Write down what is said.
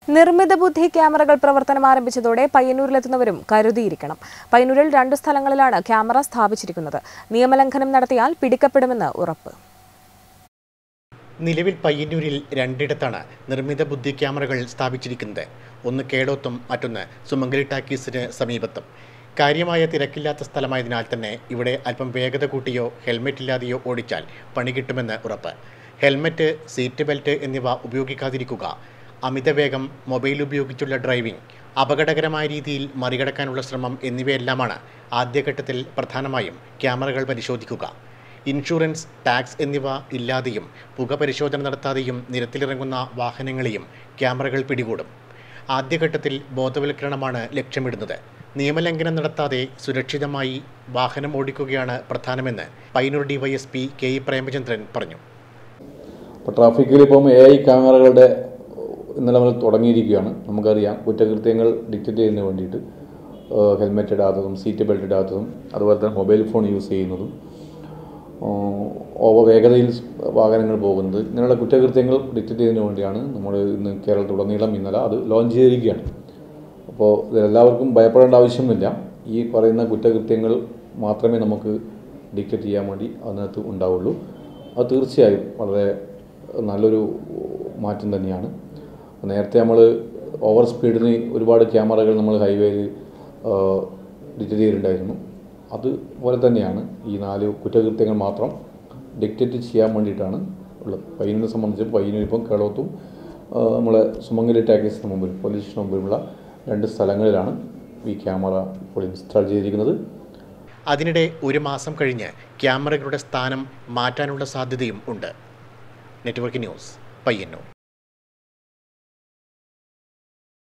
നിർമ്മിത ബുദ്ധി ക്യാമറകൾ പ്രവർത്തനം ആരംഭിച്ചതോടെ പയ്യന്നൂരിലെത്തുന്നവരും കരുതിയിരിക്കണം പയ്യന്നൂരിൽ രണ്ട് സ്ഥലങ്ങളിലാണ് ക്യാമറ സ്ഥാപിച്ചിരിക്കുന്നത് നിയമലംഘനം നടത്തിയാൽ പിടിക്കപ്പെടുമെന്ന് ഉറപ്പ് നിലവിൽ പയ്യന്നൂരിൽ രണ്ടിടത്താണ് നിർമ്മിത ബുദ്ധി ക്യാമറകൾ സ്ഥാപിച്ചിരിക്കുന്നത് ഒന്ന് കേടോത്തും മറ്റൊന്ന് സുമംഗലി ടാക്കീസിന് സമീപത്തും കാര്യമായ തിരക്കില്ലാത്ത സ്ഥലമായതിനാൽ തന്നെ ഇവിടെ അല്പം വേഗത കൂട്ടിയോ ഹെൽമെറ്റ് ഇല്ലാതെയോ ഓടിച്ചാൽ പണി കിട്ടുമെന്ന് ഉറപ്പ് ഹെൽമെറ്റ് സീറ്റ് ബെൽറ്റ് എന്നിവ ഉപയോഗിക്കാതിരിക്കുക അമിതവേഗം മൊബൈൽ ഉപയോഗിച്ചുള്ള ഡ്രൈവിംഗ് അപകടകരമായ രീതിയിൽ മറികടക്കാനുള്ള ശ്രമം എന്നിവയെല്ലാമാണ് ആദ്യഘട്ടത്തിൽ പ്രധാനമായും ക്യാമറകൾ പരിശോധിക്കുക ഇൻഷുറൻസ് ടാക്സ് എന്നിവ ഇല്ലാതെയും പുക പരിശോധന നടത്താതെയും നിരത്തിലിറങ്ങുന്ന വാഹനങ്ങളെയും ക്യാമറകൾ പിടികൂടും ആദ്യഘട്ടത്തിൽ ബോധവൽക്കരണമാണ് ലക്ഷ്യമിടുന്നത് നിയമലംഘനം നടത്താതെ സുരക്ഷിതമായി വാഹനം ഓടിക്കുകയാണ് പ്രധാനമെന്ന് Payyanur DYSP K E Premachandran പറഞ്ഞു ഇപ്പോൾ ട്രാഫിക്കിൽ ഇപ്പം എ ഐ ക്യാമറകളുടെ ഇന്നലെ മുതൽ തുടങ്ങിയിരിക്കുകയാണ് നമുക്കറിയാം കുറ്റകൃത്യങ്ങൾ ഡിറ്റക്റ്റ് ചെയ്യുന്നതിന് വേണ്ടിയിട്ട് ഹെൽമെറ്റ് ഇടാത്തതും സീറ്റ് ബെൽറ്റ് ഇടാത്തതും അതുപോലെ തന്നെ മൊബൈൽ ഫോൺ യൂസ് ചെയ്യുന്നതും ഓവർ വേഗതയിൽ വാഹനങ്ങൾ പോകുന്നത് ഇങ്ങനെയുള്ള കുറ്റകൃത്യങ്ങൾ ഡിറ്റക്റ്റ് ചെയ്യുന്നതിന് വേണ്ടിയാണ് നമ്മൾ ഇന്ന് കേരളത്തിലുടനീളം ഇന്നലെ അത് ലോഞ്ച് ചെയ്തിരിക്കുകയാണ് അപ്പോൾ ഇതെല്ലാവർക്കും ഭയപ്പെടേണ്ട ആവശ്യമില്ല ഈ പറയുന്ന കുറ്റകൃത്യങ്ങൾ മാത്രമേ നമുക്ക് ഡിറ്റക്റ്റ് ചെയ്യാൻ വേണ്ടി അതിനകത്ത് ഉണ്ടാവുള്ളൂ അത് തീർച്ചയായും വളരെ നല്ലൊരു മാറ്റം തന്നെയാണ് നേരത്തെ നമ്മൾ ഓവർ സ്പീഡിന് ഒരുപാട് ക്യാമറകൾ നമ്മൾ ഹൈവേയിൽ ഡിറ്റക്റ്റ് ചെയ്തിട്ടുണ്ടായിരുന്നു അതുപോലെ തന്നെയാണ് ഈ നാല് കുറ്റകൃത്യങ്ങൾ മാത്രം ഡിക്റ്റേറ്റ് ചെയ്യാൻ വേണ്ടിയിട്ടാണ് ഉള്ളത് പയ്യന്നൂരിനെ സംബന്ധിച്ച് പയ്യന്നൂർ ഇപ്പം കേളോത്തും നമ്മളെ സുമംഗലി ടാക്കീസിന് മുമ്പിൽ പോലീസ് സ്റ്റേഷന് മുമ്പിലുള്ള രണ്ട് സ്ഥലങ്ങളിലാണ് ഈ ക്യാമറ ഇപ്പോൾ ഇൻസ്റ്റാൾ ചെയ്തിരിക്കുന്നത് അതിനിടെ ഒരു മാസം കഴിഞ്ഞ് ക്യാമറകളുടെ സ്ഥാനം മാറ്റാനുള്ള സാധ്യതയും ഉണ്ട് നെറ്റ്വർക്ക് ന്യൂസ് പയ്യന്നൂർ